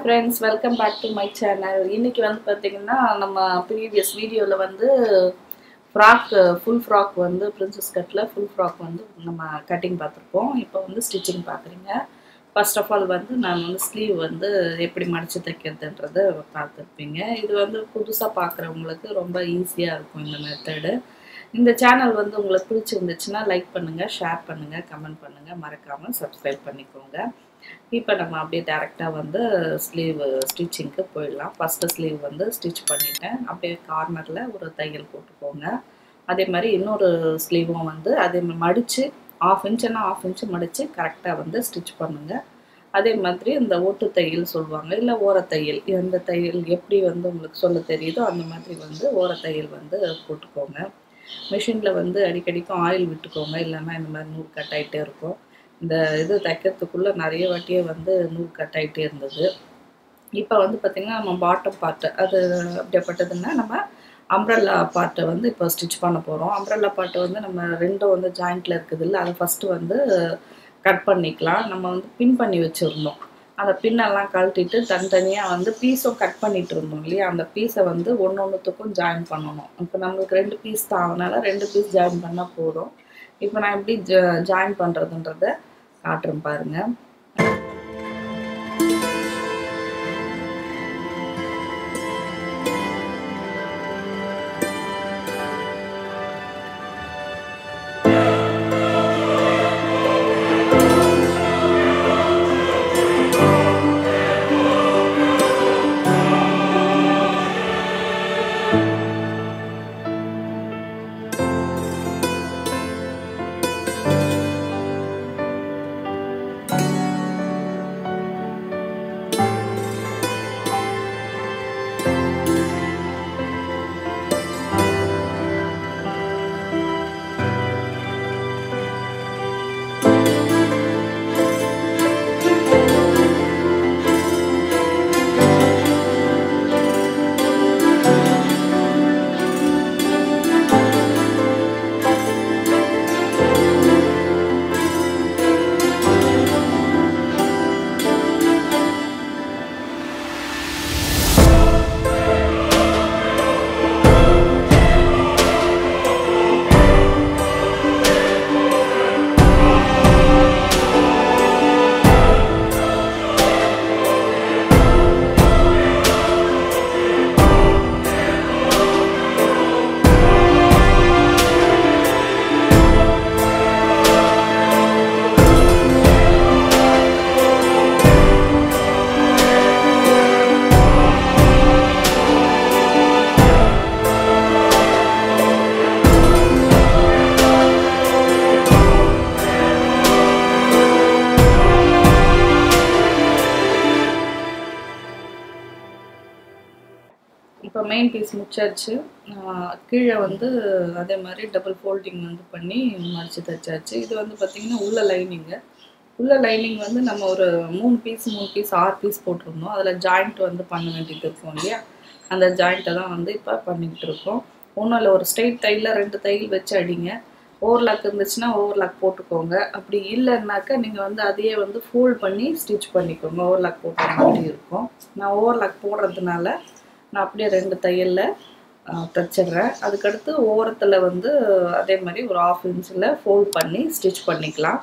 friends welcome back to my channel இன்னைக்கு வந்து பார்த்தீங்கன்னா நம்ம ப்ரீவியஸ் வீடியோவில் வந்து ஃப்ராக் ஃபுல் ஃப்ராக் வந்து பிரின்சஸ் கட்டில் ஃபுல் ஃப்ராக் வந்து நம்ம கட்டிங் பார்த்துருப்போம் இப்போ வந்து ஸ்டிச்சிங் பார்க்குறீங்க ஃபர்ஸ்ட் ஆஃப் ஆல் வந்து நான் வந்து ஸ்லீவ் வந்து எப்படி மடித்து தைக்கிறதுன்றதை பார்த்துருப்பீங்க இது வந்து புதுசாக பார்க்குறவங்களுக்கு ரொம்ப ஈஸியாக இருக்கும் இந்த மெத்தடு இந்த சேனல் வந்து உங்களுக்கு பிடிச்சிருந்துச்சுன்னா லைக் பண்ணுங்கள் ஷேர் பண்ணுங்கள் கமெண்ட் பண்ணுங்கள் மறக்காமல் சப்ஸ்கிரைப் பண்ணிக்கோங்க இப்போ நம்ம அப்படியே டேரெக்டாக வந்து ஸ்லீவ் ஸ்டிச்சிங்க்கு போயிடலாம் ஃபஸ்ட்டு ஸ்லீவ் வந்து ஸ்டிச் பண்ணிட்டேன் அப்படியே கார்னரில் ஒரு தையல் போட்டுக்கோங்க அதே மாதிரி இன்னொரு ஸ்லீவும் வந்து அதே மாதிரி மடித்து ஆஃப் இன்ச்சுன்னா ஆஃப் இன்ச்சு மடித்து கரெக்டாக வந்து ஸ்டிச் பண்ணுங்கள் அதே மாதிரி இந்த ஓட்டு தையல் சொல்லுவாங்க இல்லை ஓரத்தையல் எந்த தையல் எப்படி வந்து உங்களுக்கு சொல்ல தெரியுதோ அந்த மாதிரி வந்து ஓரத்தையல் வந்து போட்டுக்கோங்க மிஷினில் வந்து அடிக்கடிக்கும் ஆயில் விட்டுக்கோங்க இல்லைன்னா இந்த மாதிரி நூல் கட் ஆகிட்டே இருக்கும் இந்த இது தைக்கிறதுக்குள்ளே நிறைய வாட்டியே வந்து நூல் கட் ஆகிட்டே இருந்தது இப்போ வந்து பார்த்திங்கன்னா நம்ம பாட்டம் பார்ட்டு அது அப்படியேப்பட்டதுன்னா நம்ம அம்ப்ரல்லா பார்ட்டை வந்து இப்போ ஸ்டிச் பண்ண போகிறோம் அம்ப்ரல்லா பார்ட்டை வந்து நம்ம ரெண்டும் வந்து ஜாயிண்ட்டில் இருக்குது இல்லை அதை ஃபஸ்ட்டு வந்து கட் பண்ணிக்கலாம் நம்ம வந்து பின் பண்ணி வச்சுருந்தோம் அந்த பின்னெல்லாம் கழட்டிட்டு தனித்தனியாக வந்து பீஸும் கட் பண்ணிட்டு இருந்தோம் இல்லையா அந்த பீஸை வந்து ஒன்று ஒன்றுத்துக்கும் ஜாயின் பண்ணணும் இப்போ நம்மளுக்கு ரெண்டு பீஸ் தான் அதனால ரெண்டு பீஸ் ஜாயின் பண்ணால் போதும் இப்போ நான் எப்படி ஜ ஜாயின் பண்ணுறதுன்றத காட்டுறேன் பாருங்கள் இப்போ மெயின் பீஸ் முடிச்சாச்சு கீழே வந்து அதே மாதிரி டபுள் ஃபோல்டிங் வந்து பண்ணி மடித்து தைச்சாச்சு இது வந்து பார்த்திங்கன்னா உள்ள லைனிங்கு உள்ள லைனிங் வந்து நம்ம ஒரு மூணு பீஸ் மூணு பீஸ் ஆறு பீஸ் போட்டிருந்தோம் அதில் ஜாயிண்ட் வந்து பண்ண வேண்டியது இருக்கும் இல்லையா அந்த ஜாயிண்ட்டை தான் வந்து இப்போ பண்ணிக்கிட்டு இருக்கோம் ஒன்றும் இல்லை ஒரு ஸ்ட்ரெயிட் தையலில் ரெண்டு தையல் வச்சு அடிங்க ஓவர்லாக் இருந்துச்சுன்னா ஓவர்லாக் போட்டுக்கோங்க அப்படி இல்லைன்னாக்கா நீங்கள் வந்து அதையே வந்து ஃபோல்ட் பண்ணி ஸ்டிச் பண்ணிக்கோங்க ஓவர்லாக் போட்ட மாதிரி இருக்கும் நான் ஓவர்லாக் போடுறதுனால நான் அப்படியே ரெண்டு தையலில் தைச்சிடுறேன் அதுக்கடுத்து ஓரத்தில் வந்து அதே மாதிரி ஒரு ஆஃப் இன்ச்சில் ஃபோல்ட் பண்ணி ஸ்டிச் பண்ணிக்கலாம்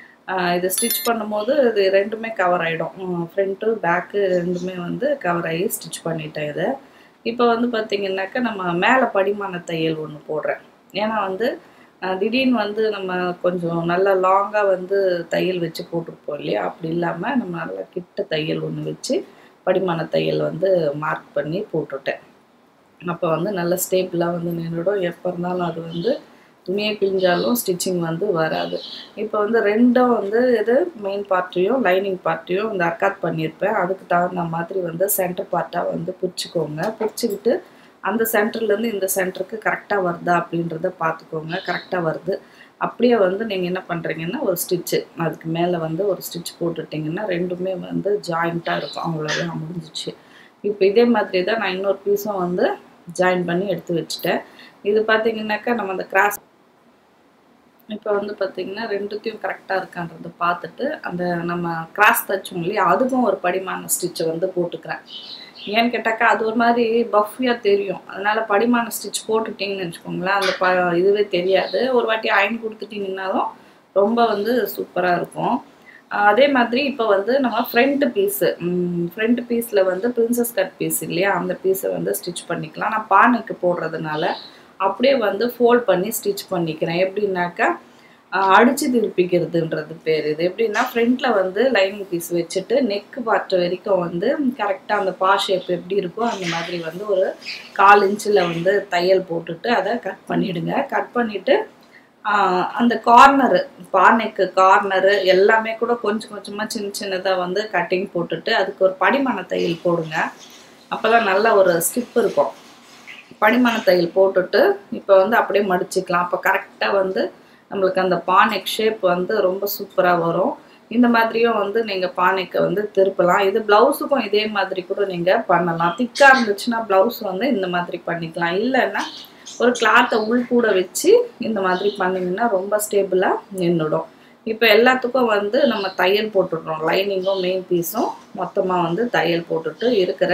இது ஸ்டிச் பண்ணும்போது இது ரெண்டுமே கவர் ஆகிடும் ஃப்ரண்ட்டு பேக்கு ரெண்டுமே வந்து கவர் ஆகி ஸ்டிச் பண்ணிட்டேன் இதை இப்போ வந்து பார்த்திங்கனாக்கா நம்ம மேலே படிமான தையல் ஒன்று போடுறேன் ஏன்னா வந்து திடீர்னு வந்து நம்ம கொஞ்சம் நல்லா லாங்காக வந்து தையல் வச்சு போட்டிருப்போம் இல்லையா அப்படி இல்லாமல் நம்ம நல்லா கிட்ட தையல் ஒன்று வச்சு படிமான தையல் வந்து மார்க் பண்ணி போட்டுட்டேன் அப்போ வந்து நல்ல ஸ்டேப்பிளாக வந்து நின்றுடும் எப்போ இருந்தாலும் அது வந்து துணியை கிழிஞ்சாலும் ஸ்டிச்சிங் வந்து வராது இப்போ வந்து ரெண்டும் வந்து இது மெயின் பார்ட்டையும் லைனிங் பார்ட்டையும் இந்த அக்காத் பண்ணியிருப்பேன் அதுக்கு தகுந்த மாதிரி வந்து சென்டர் பார்ட்டாக வந்து பிடிச்சிக்கோங்க பிடிச்சிக்கிட்டு அந்த சென்டர்லேருந்து இந்த சென்டருக்கு கரெக்டாக வருதா அப்படின்றத பார்த்துக்கோங்க கரெக்டாக வருது அப்படியே வந்து நீங்கள் என்ன பண்ணுறீங்கன்னா ஒரு ஸ்டிச்சு அதுக்கு மேலே வந்து ஒரு ஸ்டிச் போட்டுட்டிங்கன்னா ரெண்டுமே வந்து ஜாயிண்ட்டாக இருக்கும் அவ்வளோதான் முடிஞ்சிச்சு இப்போ இதே மாதிரி தான் நான் இன்னொரு பீஸும் வந்து ஜாயின் பண்ணி எடுத்து வச்சுட்டேன் இது பார்த்தீங்கன்னாக்கா நம்ம அந்த கிராஸ் இப்போ வந்து பார்த்தீங்கன்னா ரெண்டுத்தையும் கரெக்டாக இருக்கான்றதை பார்த்துட்டு அந்த நம்ம கிராஸ் தச்சோம் இல்லையா அதுக்கும் ஒரு படிமான ஸ்டிச்சை வந்து போட்டுக்கிறேன் ஏன்னு கேட்டாக்கா அது ஒரு மாதிரி பஃபியாக தெரியும் அதனால படிமான ஸ்டிச் போட்டுட்டிங்கன்னு வச்சுக்கோங்களேன் அந்த ப இதுவே தெரியாது ஒரு வாட்டி அயன் கொடுத்துட்டிங்கனாலும் ரொம்ப வந்து சூப்பராக இருக்கும் ஆஹ் அதே மாதிரி இப்போ வந்து நம்ம ஃப்ரண்ட் பீஸு ஃப்ரண்ட் பீஸில் வந்து பிரின்சஸ் கட் பீஸ் இல்லையா அந்த பீஸை வந்து ஸ்டிச் பண்ணிக்கலாம் நான் பானைக்கு போடுறதுனால அப்படியே வந்து ஃபோல்ட் பண்ணி ஸ்டிச் பண்ணிக்கிறேன் எப்படின்னாக்கா ஆஹ் அடிச்சு திருப்பிக்கிறதுன்றது பேர் இது எப்படின்னா ஃப்ரண்ட்டில் வந்து லைனிங் பீஸ் வச்சுட்டு நெக்கு பார்ட் வரைக்கும் வந்து கரெக்டாக அந்த பா ஷேப் எப்படி இருக்கோ அந்த மாதிரி வந்து ஒரு கால் இன்ச்சில் வந்து தையல் போட்டுட்டு அதை கட் பண்ணிவிடுங்க கட் பண்ணிவிட்டு அந்த கார்னரு பானைக்கு கார்னரு எல்லாமே கூட கொஞ்சம் கொஞ்சமாக சின்ன சின்னதாக வந்து கட்டிங் போட்டுட்டு அதுக்கு ஒரு படிமான தையல் போடுங்க அப்போ தான் நல்ல ஒரு ஸ்டிப் இருக்கும் படிமான தையல் போட்டுட்டு இப்போ வந்து அப்படியே மடிச்சுக்கலாம் அப்போ கரெக்டாக வந்து நம்மளுக்கு அந்த பானைக் ஷேப் வந்து ரொம்ப சூப்பராக வரும் இந்த மாதிரியும் வந்து நீங்கள் பானைக்கு வந்து திருப்பலாம் இது ப்ளவுஸுக்கும் இதே மாதிரி கூட நீங்கள் பண்ணலாம் திக்காக இருந்துச்சுன்னா ப்ளவுஸ் வந்து இந்த மாதிரி பண்ணிக்கலாம் இல்லைன்னா ஒரு கிளாத்தை உள் கூட வச்சு இந்த மாதிரி பண்ணிங்கன்னா ரொம்ப ஸ்டேபிளாக நின்றுடும் இப்போ எல்லாத்துக்கும் வந்து நம்ம தையல் போட்டுடுறோம் லைனிங்கும் மெயின் பீஸும் மொத்தமாக வந்து தையல் போட்டுட்டு இருக்கிற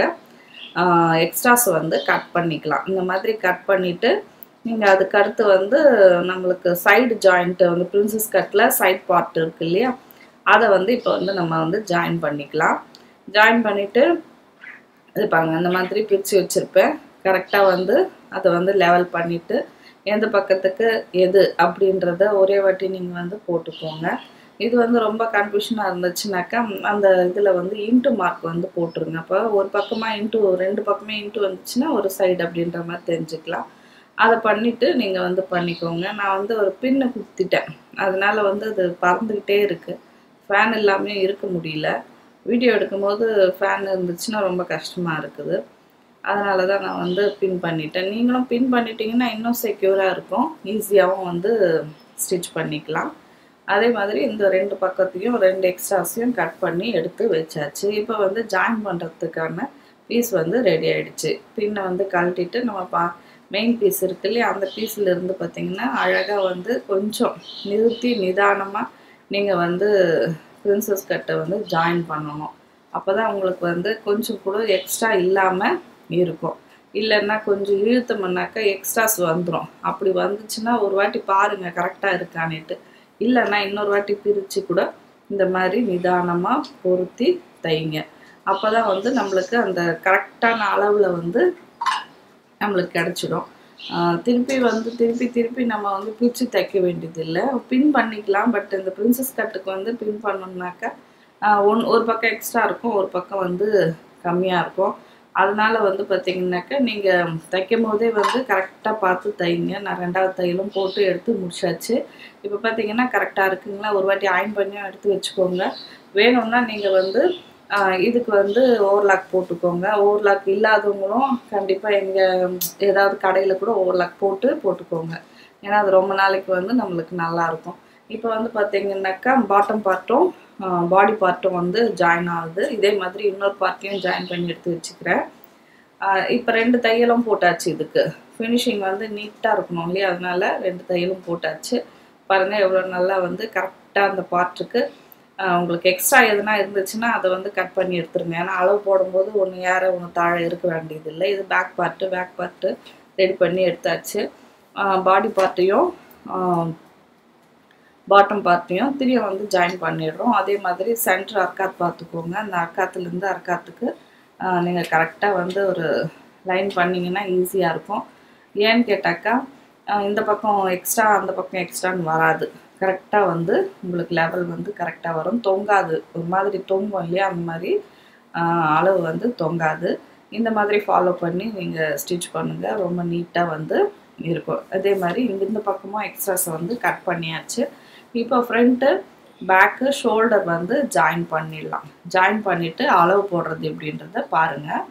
எக்ஸ்ட்ராஸ் வந்து கட் பண்ணிக்கலாம் இந்த மாதிரி கட் பண்ணிவிட்டு நீங்கள் அதுக்கு அடுத்து வந்து நம்மளுக்கு சைடு ஜாயிண்ட்டு வந்து பிரின்சஸ் கட்டில் சைட் பார்ட் இருக்கு இல்லையா அதை வந்து இப்போ வந்து நம்ம வந்து ஜாயின் பண்ணிக்கலாம் ஜாயின் பண்ணிவிட்டு இது பாருங்க இந்த மாதிரி பிரித்து வச்சுருப்பேன் கரெக்டாக வந்து அதை வந்து லெவல் பண்ணிவிட்டு எந்த பக்கத்துக்கு எது அப்படின்றத ஒரே வாட்டி நீங்கள் வந்து போட்டுக்கோங்க இது வந்து ரொம்ப கன்ஃபியூஷனாக இருந்துச்சுனாக்கா அந்த இதில் வந்து இன்ட்டு மார்க் வந்து போட்டுருங்க அப்போ ஒரு பக்கமாக இன்ட்டு ரெண்டு பக்கமே இன்ட்டு வந்துச்சுன்னா ஒரு சைடு அப்படின்ற மாதிரி தெரிஞ்சுக்கலாம் அதை பண்ணிவிட்டு நீங்கள் வந்து பண்ணிக்கோங்க நான் வந்து ஒரு பின்னு குத்திட்டேன் அதனால வந்து அது பறந்துக்கிட்டே இருக்குது ஃபேன் இல்லாமல் இருக்க முடியல வீடியோ எடுக்கும்போது ஃபேன் இருந்துச்சுன்னா ரொம்ப கஷ்டமாக இருக்குது அதனால தான் நான் வந்து பின் பண்ணிட்டேன் நீங்களும் பின் பண்ணிட்டீங்கன்னா இன்னும் செக்யூராக இருக்கும் ஈஸியாகவும் வந்து ஸ்டிச் பண்ணிக்கலாம் அதே மாதிரி இந்த ரெண்டு பக்கத்தையும் ரெண்டு எக்ஸ்ட்ராஸையும் கட் பண்ணி எடுத்து வச்சாச்சு இப்போ வந்து ஜாயின் பண்ணுறதுக்கான பீஸ் வந்து ரெடி ஆயிடுச்சு பின்னை வந்து கழட்டிட்டு நம்ம பா மெயின் பீஸ் இருக்கு இல்லையா அந்த பீஸில் இருந்து பார்த்தீங்கன்னா அழகாக வந்து கொஞ்சம் நிறுத்தி நிதானமாக நீங்கள் வந்து பிரின்சஸ் கட்டை வந்து ஜாயின் பண்ணணும் அப்போ தான் உங்களுக்கு வந்து கொஞ்சம் கூட எக்ஸ்ட்ரா இல்லாமல் இருக்கும் இல்லைன்னா கொஞ்சம் இழுத்தோம்னாக்கா எக்ஸ்ட்ராஸ் வந்துடும் அப்படி வந்துச்சுன்னா ஒரு வாட்டி பாருங்கள் கரெக்டாக இருக்கான்னுட்டு இல்லைன்னா இன்னொரு வாட்டி பிரித்து கூட இந்த மாதிரி நிதானமாக பொருத்தி தைங்க அப்போ தான் வந்து நம்மளுக்கு அந்த கரெக்டான அளவில் வந்து நம்மளுக்கு கிடச்சிடும் திருப்பி வந்து திருப்பி திருப்பி நம்ம வந்து பிரித்து தைக்க வேண்டியதில்லை பின் பண்ணிக்கலாம் பட் இந்த பிரின்சஸ் கட்டுக்கு வந்து பின் பண்ணோம்னாக்கா ஒன் ஒரு பக்கம் எக்ஸ்ட்ரா இருக்கும் ஒரு பக்கம் வந்து கம்மியாக இருக்கும் அதனால வந்து பார்த்தீங்கன்னாக்கா நீங்கள் தைக்கும் போதே வந்து கரெக்டாக பார்த்து தைங்க நான் ரெண்டாவது தையலும் போட்டு எடுத்து முடிச்சாச்சு இப்போ பார்த்தீங்கன்னா கரெக்டாக இருக்குங்களா ஒரு வாட்டி அயன் பண்ணியும் எடுத்து வச்சுக்கோங்க வேணும்னா நீங்கள் வந்து இதுக்கு வந்து ஓவர்லாக் போட்டுக்கோங்க ஓவர்லாக் இல்லாதவங்களும் கண்டிப்பாக எங்கள் ஏதாவது கடையில் கூட ஓவர்லாக் போட்டு போட்டுக்கோங்க ஏன்னா அது ரொம்ப நாளைக்கு வந்து நம்மளுக்கு நல்லாயிருக்கும் இப்போ வந்து பார்த்தீங்கன்னாக்கா பாட்டம் பார்ட்டும் பாடி பார்ட்டும் வந்து ஜாயின் ஆகுது இதே மாதிரி இன்னொரு பார்ட்டையும் ஜாயின் பண்ணி எடுத்து வச்சுக்கிறேன் இப்போ ரெண்டு தையலும் போட்டாச்சு இதுக்கு ஃபினிஷிங் வந்து நீட்டாக இருக்கணும் இல்லையா அதனால ரெண்டு தையலும் போட்டாச்சு பாருங்கள் எவ்வளோ நல்லா வந்து கரெக்டாக அந்த பார்ட்டுக்கு உங்களுக்கு எக்ஸ்ட்ரா எதுனா இருந்துச்சுன்னா அதை வந்து கட் பண்ணி எடுத்துருங்க ஏன்னா அளவு போடும்போது ஒன்று ஏற ஒன்று தாழ இருக்க வேண்டியதில்லை இது back part back part ready பண்ணி எடுத்தாச்சு பாடி பார்ட்டையும் பாட்டம் பார்ட்டையும் திரும்ப வந்து ஜாயின் பண்ணிடுறோம் அதே மாதிரி சென்டர் அர்க்காத் பார்த்துக்கோங்க அந்த அர்க்காத்துலேருந்து அர்க்காத்துக்கு நீங்கள் கரெக்டாக வந்து ஒரு லைன் பண்ணிங்கன்னா ஈஸியாக இருக்கும் ஏன்னு கேட்டாக்கா இந்த பக்கம் எக்ஸ்ட்ரா அந்த பக்கம் எக்ஸ்ட்ரான்னு வராது கரெக்டாக வந்து உங்களுக்கு லெவல் வந்து கரெக்டாக வரும் தொங்காது ஒரு மாதிரி தொங்கும் இல்லையா அந்த மாதிரி அளவு வந்து தொங்காது இந்த மாதிரி ஃபாலோ பண்ணி நீங்கள் ஸ்டிச் பண்ணுங்கள் ரொம்ப நீட்டாக வந்து இருக்கும் அதே மாதிரி இங்கே இந்த பக்கமும் எக்ஸ்ட்ராஸை வந்து கட் பண்ணியாச்சு இப்போ ஃப்ரண்ட்டு பேக்கு ஷோல்டர் வந்து ஜாயின் பண்ணிடலாம் ஜாயின் பண்ணிவிட்டு அளவு போடுறது எப்படின்றத பாருங்கள்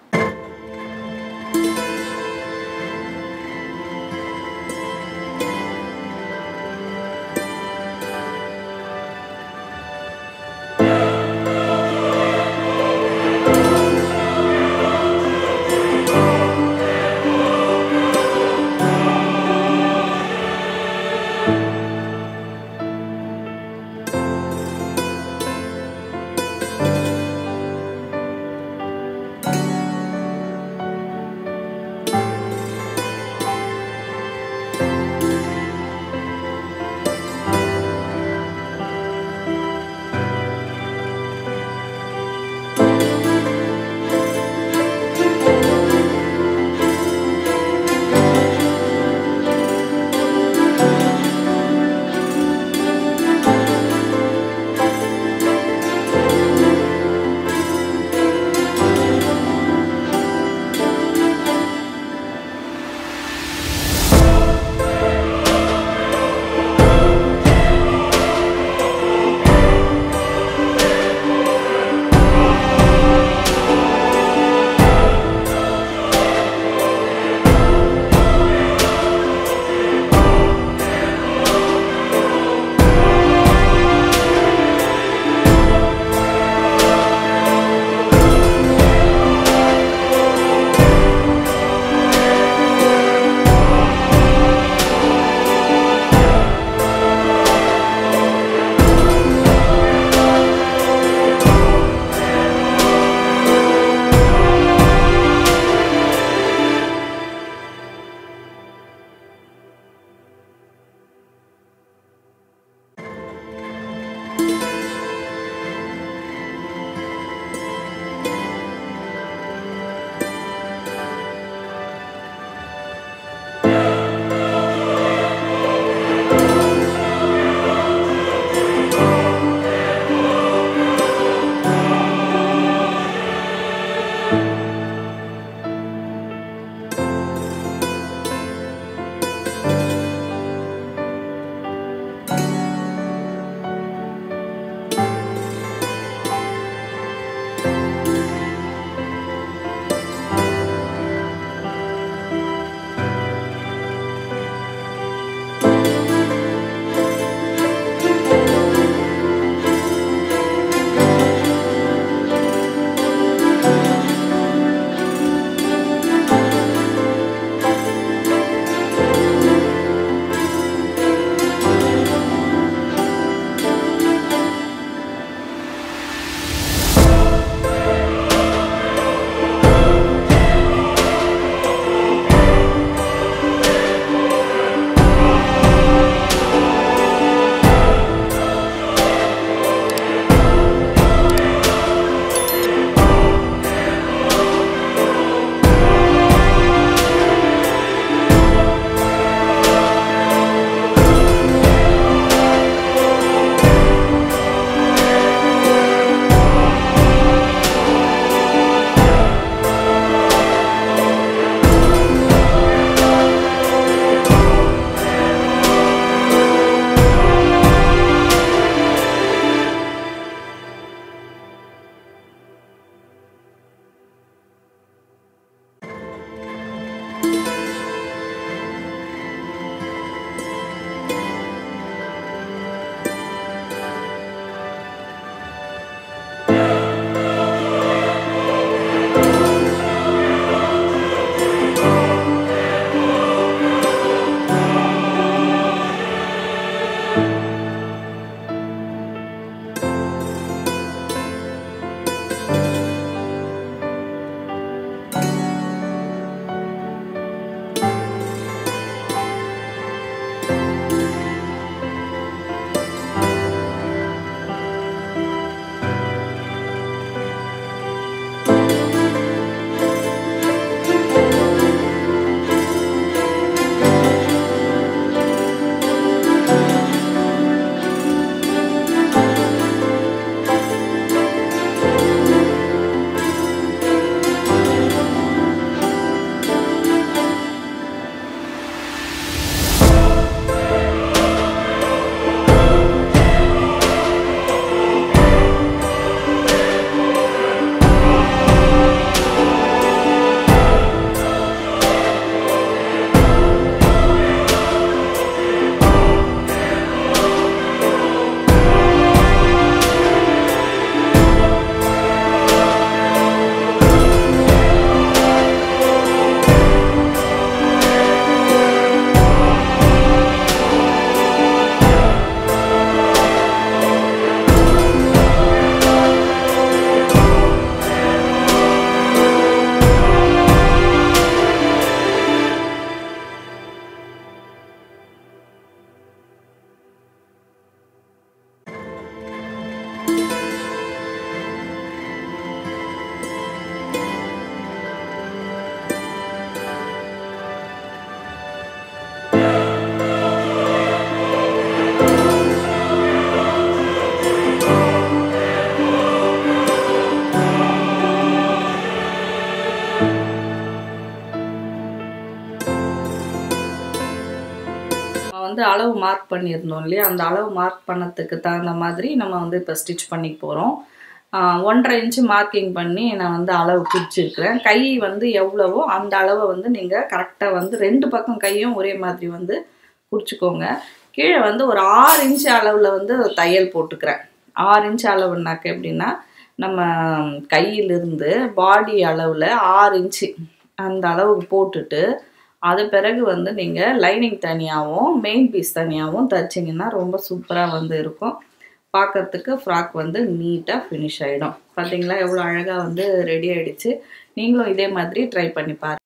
வந்து அளவு மார்க் பண்ணியிருந்தோம் இல்லையா அந்த அளவு மார்க் பண்ணதுக்கு தகுந்த மாதிரி நம்ம வந்து இப்போ ஸ்டிச் பண்ணி போகிறோம் ஒன்றரை இன்ச்சு மார்க்கிங் பண்ணி நான் வந்து அளவு குறிச்சிருக்கிறேன் கை வந்து எவ்வளவோ அந்த அளவை வந்து நீங்கள் கரெக்டாக வந்து ரெண்டு பக்கம் கையும் ஒரே மாதிரி வந்து குறிச்சிக்கோங்க கீழே வந்து ஒரு ஆறு இன்ச்சு அளவில் வந்து தையல் போட்டுக்கிறேன் ஆறு இன்ச்சு அளவுனாக்க எப்படின்னா நம்ம கையிலிருந்து பாடி அளவில் ஆறு இன்ச்சு அந்த அளவுக்கு போட்டுட்டு அது பிறகு வந்து நீங்கள் லைனிங் தனியாகவும் மெயின் பீஸ் தனியாகவும் தைச்சிங்கன்னா ரொம்ப சூப்பராக வந்து இருக்கும் பார்க்கறதுக்கு ஃப்ராக் வந்து நீட்டாக ஃபினிஷ் ஆகிடும் பார்த்தீங்களா எவ்வளோ அழகாக வந்து ரெடி ஆகிடுச்சு நீங்களும் இதே மாதிரி ட்ரை பண்ணி பாருங்கள்